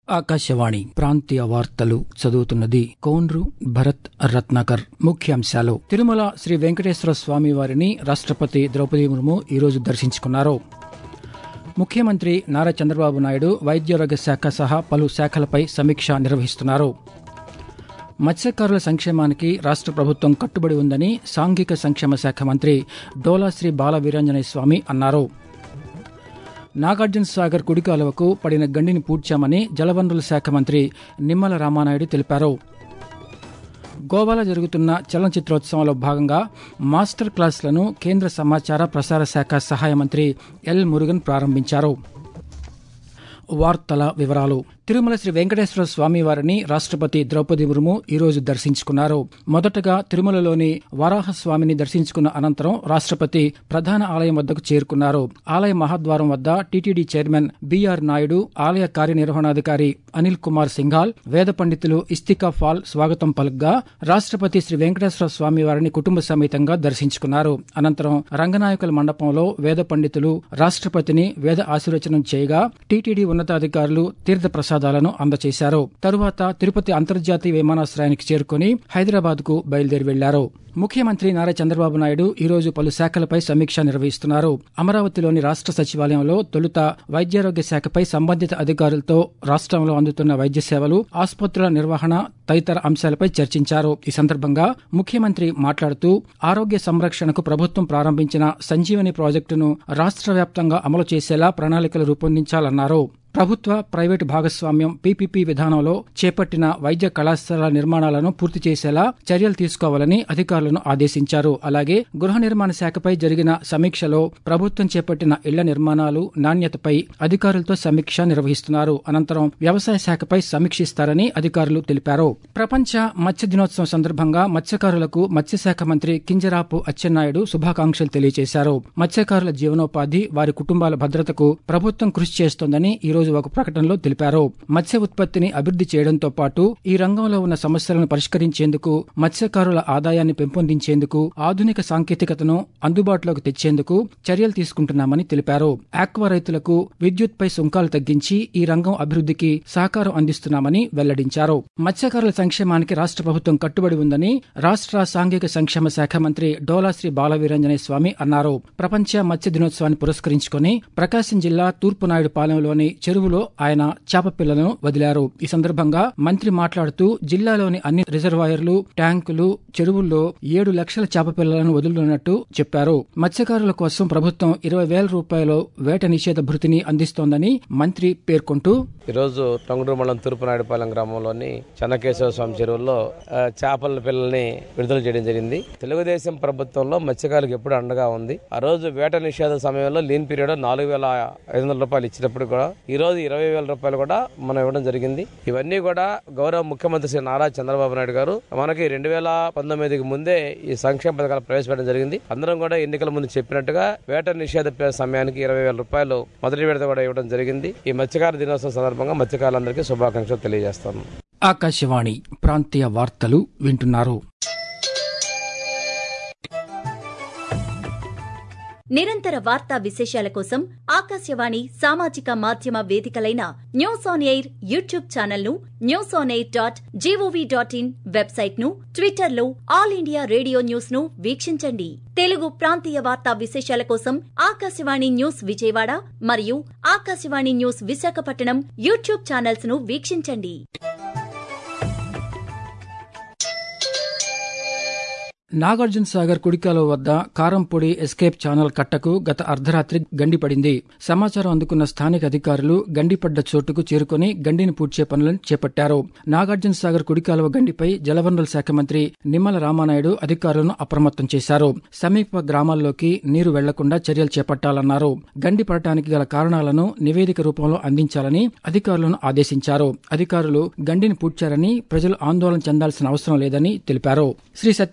ఆకాశవాణి ప్రాంతీయ వార్తలు చదువుతున్నది కోన్రు భరత్ రత్నాకర్ ముఖ్యాంశాలు తిరుమల శ్రీ వెంకటేశ్వర స్వామి వారిని రాష్ట్రపతి ద్రౌపది ముర్ము ఈరోజు దర్శించుకున్నారు ముఖ్యమంత్రి నారా చంద్రబాబు నాయుడు వైద్యారోగ్య శాఖ సహా పలు శాఖలపై సమీక్ష నిర్వహిస్తున్నారు మత్స్యకారుల సంక్షేమానికి రాష్ట్ర ప్రభుత్వం కట్టుబడి ఉందని సాంఘిక సంక్షేమ శాఖ మంత్రి డోలాశ్రీ బాల వీరాంజనేయ స్వామి అన్నారు నాగార్జున సాగర్ కుడి కాలువకు పడిన గండిని పూడ్చామని జలవనరుల శాఖ మంత్రి నిమ్మల రామానాయుడు తెలిపారు గోవాలో జరుగుతున్న చలనచిత్రోత్సవంలో భాగంగా మాస్టర్ క్లాసులను కేంద్ర సమాచార ప్రసార శాఖ సహాయ మంత్రి ఎల్ మురుగన్ ప్రారంభించారు వార్తల వివరాలు తిరుమల శ్రీ వెంకటేశ్వర స్వామి వారిని రాష్ట్రపతి ద్రౌపది ముర్ము ఈరోజు దర్శించుకున్నారు మొదటగా తిరుమలలోని వరాహస్వామిని దర్శించుకున్న అనంతరం రాష్ట్రపతి ప్రధాన ఆలయం వద్దకు చేరుకున్నారు ఆలయ మహాద్వారం వద్ద టీటీడీ చైర్మన్ బీఆర్ నాయుడు ఆలయ కార్యనిర్వహణాధికారి అనిల్ కుమార్ సింఘాల్ వేద పండితులు ఇస్తికా ఫాల్ స్వాగతం పలుగ్గా రాష్ట్రపతి శ్రీ వెంకటేశ్వర స్వామి వారిని కుటుంబ సమేతంగా దర్శించుకున్నారు అనంతరం రంగనాయకుల మండపంలో వేద పండితులు రాష్ట్రపతిని వేద ఆశీర్వచనం చేయగా టీటీడీ ఉన్నతాధికారులు తీర్థ ప్రసాదాలను అందజేశారు తరువాత తిరుపతి అంతర్జాతీయ విమానాశ్రయానికి చేరుకుని హైదరాబాద్ కు బయలుదేరి వెళ్లారు ముఖ్యమంత్రి నారా చంద్రబాబు నాయుడు ఈరోజు పలు శాఖలపై సమీక్ష నిర్వహిస్తున్నారు అమరావతిలోని రాష్ట్ర సచివాలయంలో తొలుత వైద్యారోగ్య శాఖపై సంబంధిత అధికారులతో రాష్ట్రంలో అందుతున్న వైద్య సేవలు ఆసుపత్రుల నిర్వహణ తదితర అంశాలపై చర్చించారు ఈ సందర్భంగా ముఖ్యమంత్రి మాట్లాడుతూ ఆరోగ్య సంరక్షణకు ప్రభుత్వం ప్రారంభించిన సంజీవని ప్రాజెక్టును రాష్ట్ర వ్యాప్తంగా అమలు చేసేలా ప్రణాళికలు రూపొందించాలన్నారు ప్రభుత్వ ప్రైవేటు భాగస్వామ్యం పీపీపీ విధానంలో చేపట్టిన వైద్య కళాశాల నిర్మాణాలను పూర్తి చేసేలా చర్యలు తీసుకోవాలని అధికారులను ఆదేశించారు అలాగే గృహ నిర్మాణ శాఖపై జరిగిన సమీక్షలో ప్రభుత్వం చేపట్టిన ఇళ్ల నిర్మాణాలు నాణ్యతపై అధికారులతో సమీక్ష నిర్వహిస్తున్నారు అనంతరం వ్యవసాయ శాఖపై సమీక్షిస్తారని అధికారులు తెలిపారు ప్రపంచ మత్స్య దినోత్సవం సందర్భంగా మత్స్యకారులకు మత్స్యశాఖ మంత్రి కింజరాపు అచ్చెన్నాయుడు శుభాకాంక్షలు తెలియజేశారు మత్స్యకారుల జీవనోపాధి వారి కుటుంబాల భద్రతకు ప్రభుత్వం కృషి చేస్తోందని ఈ రోజు ఒక ప్రకటనలో తెలిపారు మత్స్య ఉత్పత్తిని అభివృద్ధి చేయడంతో పాటు ఈ రంగంలో ఉన్న సమస్యలను పరిష్కరించేందుకు మత్స్యకారుల ఆదాయాన్ని పెంపొందించేందుకు ఆధునిక సాంకేతికతను అందుబాటులోకి తెచ్చేందుకు చర్యలు తీసుకుంటున్నామని తెలిపారు ఆక్వా రైతులకు విద్యుత్పై సుంకాలు తగ్గించి ఈ రంగం అభివృద్ధికి సహకారం అందిస్తున్నామని వెల్లడించారు మత్స్యకారుల సంక్షేమానికి రాష్ట్ర ప్రభుత్వం కట్టుబడి ఉందని రాష్ట్ర సాంఘిక సంక్షేమ శాఖ మంత్రి డోలాశ్రీ బాలవీరంజనేయ స్వామి అన్నారు ప్రపంచ మత్స్య దినోత్సవాన్ని పురస్కరించుకుని ప్రకాశం జిల్లా తూర్పునాయుడు పాలెంలోని చెరువులో ఆయన చేప పిల్లలను వదిలారు ఈ సందర్భంగా మంత్రి మాట్లాడుతూ జిల్లాలోని అన్ని రిజర్వాయర్లు ట్యాంకులు చెరువుల్లో ఏడు లక్షల చేప పిల్లలను వదులుతున్నట్టు చెప్పారు మత్స్యకారుల కోసం ప్రభుత్వం ఇరవై వేల రూపాయల వేట నిషేధ భృతిని అందిస్తోందని మంత్రి పేర్కొంటూ ఈరోజు టంగుటూరు మండలం తూర్పునాయుడుపాలెం గ్రామంలోని చెన్నకేశవ స్వామి చెరువుల్లో ఆ, చేపల పిల్లల్ని విడుదల చేయడం జరిగింది తెలుగుదేశం ప్రభుత్వంలో మత్స్యకారులకు ఎప్పుడు అండగా ఉంది ఆ రోజు వేట నిషేధ సమయంలో లీన్ పీరియడ్ నాలుగు వేల ఐదు వందల రూపాయలు ఇచ్చినప్పుడు కూడా ఈ రోజు ఇరవై వేల రూపాయలు కూడా మనం ఇవ్వడం జరిగింది ఇవన్నీ కూడా గౌరవ ముఖ్యమంత్రి శ్రీ నారా చంద్రబాబు నాయుడు గారు మనకి రెండు వేల పంతొమ్మిదికి ముందే ఈ సంక్షేమ పథకాలు ప్రవేశపెట్టడం జరిగింది అందరం కూడా ఎన్నికల ముందు చెప్పినట్టుగా వేట నిషేధ పే- సమయానికి ఇరవై వేల రూపాయలు మొదటి విడత కూడా ఇవ్వడం జరిగింది ఈ మత్స్యకార దినోత్సవం సందర్భంగా మత్స్యకారులందరికీ శుభాకాంక్షలు తెలియజేస్తాను ఆకాశవాణి ప్రాంతీయ వార్తలు వింటున్నారు నిరంతర వార్తా విశేషాల కోసం ఆకాశవాణి సామాజిక మాధ్యమ వేదికలైన news on air YouTube channel ను news on air dot G O V dot in website ను ట్విట్టర్ లో ఆల్ ఇండియా రేడియో న్యూస్ ను వీక్షించండి తెలుగు ప్రాంతీయ వార్తా విశేషాల కోసం ఆకాశవాణి న్యూస్ విజయవాడ మరియు Akashvani news Visakhapatnam YouTube channels ను వీక్షించండి నాగార్జున సాగర్ కుడికాలువ వద్ద కారంపొడి ఎస్కేప్ ఛానల్ కట్టకు గత అర్ధరాత్రి గండి పడింది సమాచారం అందుకున్న స్థానిక అధికారులు గండిపడ్డ చోటుకు చేరుకుని గండిని పూడ్చే పనులను చేపట్టారు నాగార్జున సాగర్ కుడికాలువ గండిపై జలవనరుల శాఖ మంత్రి నిమ్మల రామానాయుడు అధికారులను అప్రమత్తం చేశారు సమీప గ్రామాల్లోకి నీరు వెళ్లకుండా చర్యలు చేపట్టాలన్నారు గండి పడటానికి గల కారణాలను నివేదిక రూపంలో అందించాలని అధికారులను ఆదేశించారు అధికారులు గండిని పూడ్చారని ప్రజలు ఆందోళన చెందాల్సిన అవసరం లేదని తెలిపారు శ్రీ సత్యసాయి జిల్లా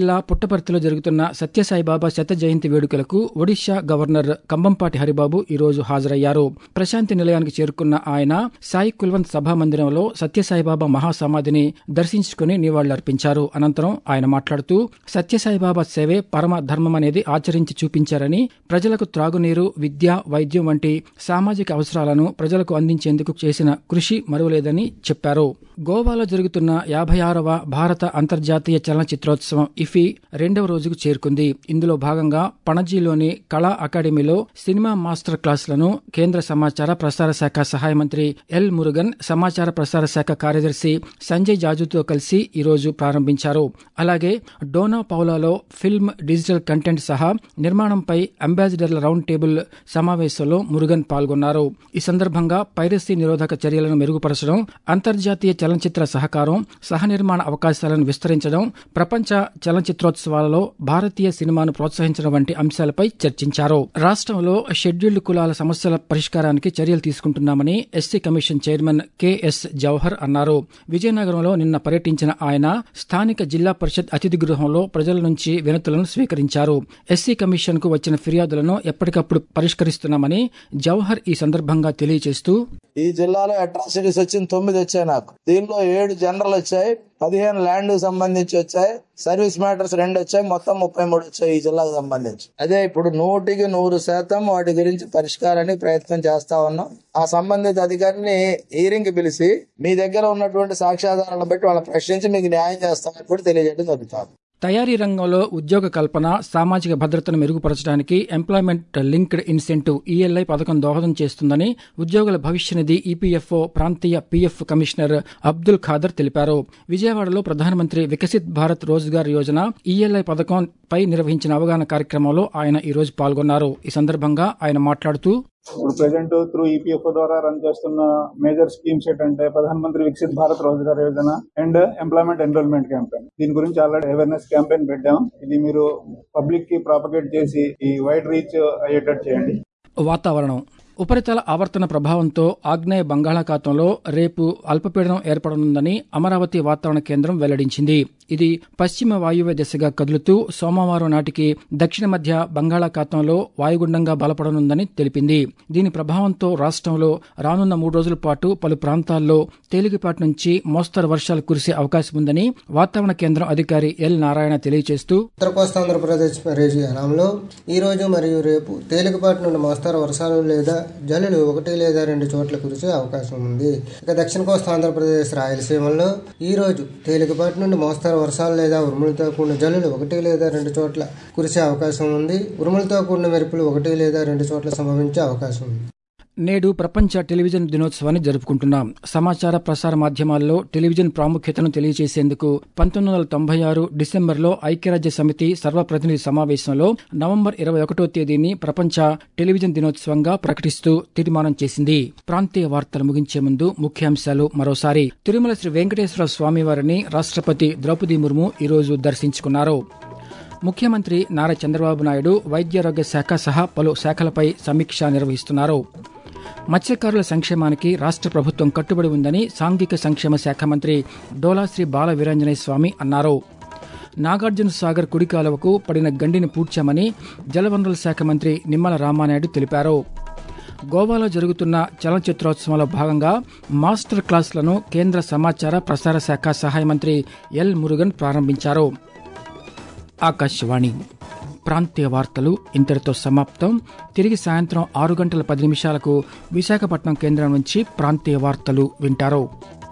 జిల్లా పుట్టపర్తిలో జరుగుతున్న సత్యసాయిబాబా శత జయంతి వేడుకలకు ఒడిషా గవర్నర్ కంబంపాటి హరిబాబు ఈరోజు హాజరయ్యారు ప్రశాంతి నిలయానికి చేరుకున్న ఆయన సాయి కుల్వంత్ సభా మందిరంలో సత్యసాయిబాబా మహాసమాధిని దర్శించుకుని నివాళులర్పించారు అనంతరం ఆయన మాట్లాడుతూ సత్యసాయిబాబా సేవే పరమ ధర్మమనేది ఆచరించి చూపించారని ప్రజలకు త్రాగునీరు విద్య వైద్యం వంటి సామాజిక అవసరాలను ప్రజలకు అందించేందుకు చేసిన కృషి మరువలేదని చెప్పారు గోవాలో జరుగుతున్న యాభై ఆరవ భారత అంతర్జాతీయ చలనచిత్రోత్సవం ఇఫీ రెండవ రోజుకు చేరుకుంది ఇందులో భాగంగా పణజీలోని కళా అకాడమీలో సినిమా మాస్టర్ క్లాసులను కేంద్ర సమాచార ప్రసార శాఖ సహాయ మంత్రి ఎల్ మురుగన్ సమాచార ప్రసార శాఖ కార్యదర్శి సంజయ్ జాజుతో కలిసి ఈరోజు ప్రారంభించారు అలాగే డోనా పౌలాలో ఫిల్మ్ డిజిటల్ కంటెంట్ సహా నిర్మాణంపై అంబాసిడర్ల రౌండ్ టేబుల్ సమావేశంలో మురుగన్ పాల్గొన్నారు ఈ సందర్భంగా పైరసీ నిరోధక చర్యలను మెరుగుపరచడం అంతర్జాతీయ చలనచిత్ర సహకారం సహనిర్మాణ అవకాశాలను విస్తరించడం ప్రపంచ చలనచిత్రోత్సవాలలో భారతీయ సినిమాను ప్రోత్సహించడం వంటి అంశాలపై చర్చించారు రాష్ట్రంలో షెడ్యూల్డ్ కులాల సమస్యల పరిష్కారానికి చర్యలు తీసుకుంటున్నామని SC commission chairman K S Jawahar అన్నారు విజయనగరంలో నిన్న పర్యటించిన ఆయన స్థానిక జిల్లా పరిషత్ అతిథి గృహంలో ప్రజల నుంచి వినతులను స్వీకరించారు ఎస్సీ కమిషన్ కు వచ్చిన ఫిర్యాదులను ఎప్పటికప్పుడు పరిష్కరిస్తున్నామని జవహర్ ఈ సందర్భంగా తెలియజేస్తూ ఈ జిల్లాలో అట్రాసిటీస్ వచ్చింది తొమ్మిది వచ్చాయి నాకు దీనిలో ఏడు జనరల్ వచ్చాయి పదిహేను ల్యాండ్ సంబంధించి వచ్చాయి సర్వీస్ మ్యాటర్స్ రెండు వచ్చాయి మొత్తం ముప్పై మూడు వచ్చాయి ఈ జిల్లాకు సంబంధించి అదే ఇప్పుడు నూటికి నూరు శాతం వాటి గురించి పరిష్కారానికి ప్రయత్నం చేస్తా ఉన్నాం ఆ సంబంధిత అధికారిని హీరింగ్ పిలిచి మీ దగ్గర ఉన్నటువంటి సాక్ష్యాధారాలను బట్టి వాళ్ళని ప్రశ్నించి మీకు న్యాయం చేస్తామని కూడా తెలియజేయడం జరుగుతుంది తయారీ రంగంలో ఉద్యోగ కల్పన సామాజిక భద్రతను మెరుగుపరచడానికి ఎంప్లాయ్మెంట్ లింక్డ్ ఇన్సెంటివ్ ఈఎల్ఐ పథకం దోహదం చేస్తుందని ఉద్యోగుల భవిష్య నిధి ఈపీఎఫ్ఓ ప్రాంతీయ పీఎఫ్ కమిషనర్ అబ్దుల్ ఖాదర్ తెలిపారు విజయవాడలో ప్రధానమంత్రి వికసిత్ భారత్ రోజ్గార్ యోజన ఈఎల్ఐ పథకం పై నిర్వహించిన అవగాహన కార్యక్రమంలో ఆయన ఈ రోజు పాల్గొన్నారు ఈ సందర్భంగా ఆయన మాట్లాడుతూ ఇప్పుడు ప్రెసెంట్ త్రూ ఈపీఎఫ్ఓ ద్వారా రన్ చేస్తున్న మేజర్ స్కీమ్స్ ఏంటంటే Pradhan Mantri Viksit Bharat Rozgar Yojana and employment enrolment campaign దీని గురించి ఆల్రెడీ అవేర్నెస్ క్యాంపెయిన్ పెట్టాం ఇది మీరు పబ్లిక్ కి ప్రాపగేట్ చేసి ఈ వైడ్ రీచ్ అయ్యేటట్టు చేయండి వాతావరణం ఉపరితల ఆవర్తన ప్రభావంతో ఆగ్నేయ బంగాళాఖాతంలో రేపు అల్పపీడనం ఏర్పడనుందని అమరావతి వాతావరణ కేంద్రం వెల్లడించింది ఇది పశ్చిమ వాయువ్య దిశగా కదులుతూ సోమవారం నాటికి దక్షిణ మధ్య బంగాళాఖాతంలో వాయుగుండంగా బలపడనుందని తెలిపింది దీని ప్రభావంతో రాష్ట్రంలో రానున్న మూడు రోజుల పాటు పలు ప్రాంతాల్లో తేలికపాటి నుంచి మోస్తరు వర్షాలు కురిసే అవకాశం ఉందని వాతావరణ కేంద్రం అధికారి ఎల్ నారాయణ తెలియజేస్తూ ఉత్తర కోస్తా ఆంధ్రప్రదేశ్ రీజియనంలో ఈ రోజు మరియు రేపు తేలికపాటి నుండి మోస్తారు వర్షాలు లేదా జల్లులు ఒకటి లేదా రెండు చోట్ల కురిసే అవకాశం ఉంది ఇక దక్షిణ కోస్తా ఆంధ్రప్రదేశ్ రాయలసీమలో ఈ రోజు తేలికపాటి నుండి మోస్తారు వర్షాలు లేదా ఉరుములతో కూడిన జల్లులు ఒకటి లేదా రెండు చోట్ల కురిసే అవకాశం ఉంది ఉరుములతో కూడిన మెరుపులు ఒకటి లేదా రెండు చోట్ల సంభవించే అవకాశం ఉంది నేడు ప్రపంచ టెలివిజన్ దినోత్సవాన్ని జరుపుకుంటున్నాం సమాచార ప్రసార మాధ్యమాల్లో టెలివిజన్ ప్రాముఖ్యతను తెలియజేసేందుకు పంతొమ్మిది వందల తొంభై ఆరు డిసెంబర్లో ఐక్యరాజ్య సమితి సర్వప్రతినిధి సమావేశంలో నవంబర్ ఇరవై ఒకటో తేదీని ప్రపంచ టెలివిజన్ దినోత్సవంగా ప్రకటిస్తూ తీర్మానం చేసింది ప్రాంతీయ వార్తలు ముగించే ముందు ముఖ్యాంశాలు మరోసారి తిరుమల శ్రీ వెంకటేశ్వర స్వామివారిని రాష్ట్రపతి ద్రౌపది ముర్ము ఈరోజు దర్శించుకున్నారు ముఖ్యమంత్రి నారా చంద్రబాబు నాయుడు వైద్యారోగ్య శాఖ సహా పలు శాఖలపై సమీక్ష నిర్వహిస్తున్నారు మత్స్యకారుల సంక్షేమానికి రాష్ట్ర ప్రభుత్వం కట్టుబడి ఉందని సాంఘిక సంక్షేమ శాఖ మంత్రి డోలాశ్రీ బాల వీరాంజనేయ స్వామి అన్నారు నాగార్జున సాగర్ కుడి కాలువకు పడిన గండిని పూడ్చామని జలవనరుల శాఖ మంత్రి నిమ్మల రామానాయుడు తెలిపారు గోవాలో జరుగుతున్న చలనచిత్రోత్సవంలో భాగంగా మాస్టర్ క్లాసులను కేంద్ర సమాచార ప్రసార శాఖ సహాయ మంత్రి ఎల్ మురుగన్ ప్రారంభించారు ఆకాశవాణి ప్రాంతీయ వార్తలు ఇంతటితో సమాప్తం తిరిగి సాయంత్రం ఆరు గంటల పది నిమిషాలకు విశాఖపట్నం కేంద్రం నుంచి ప్రాంతీయ వార్తలు వింటారు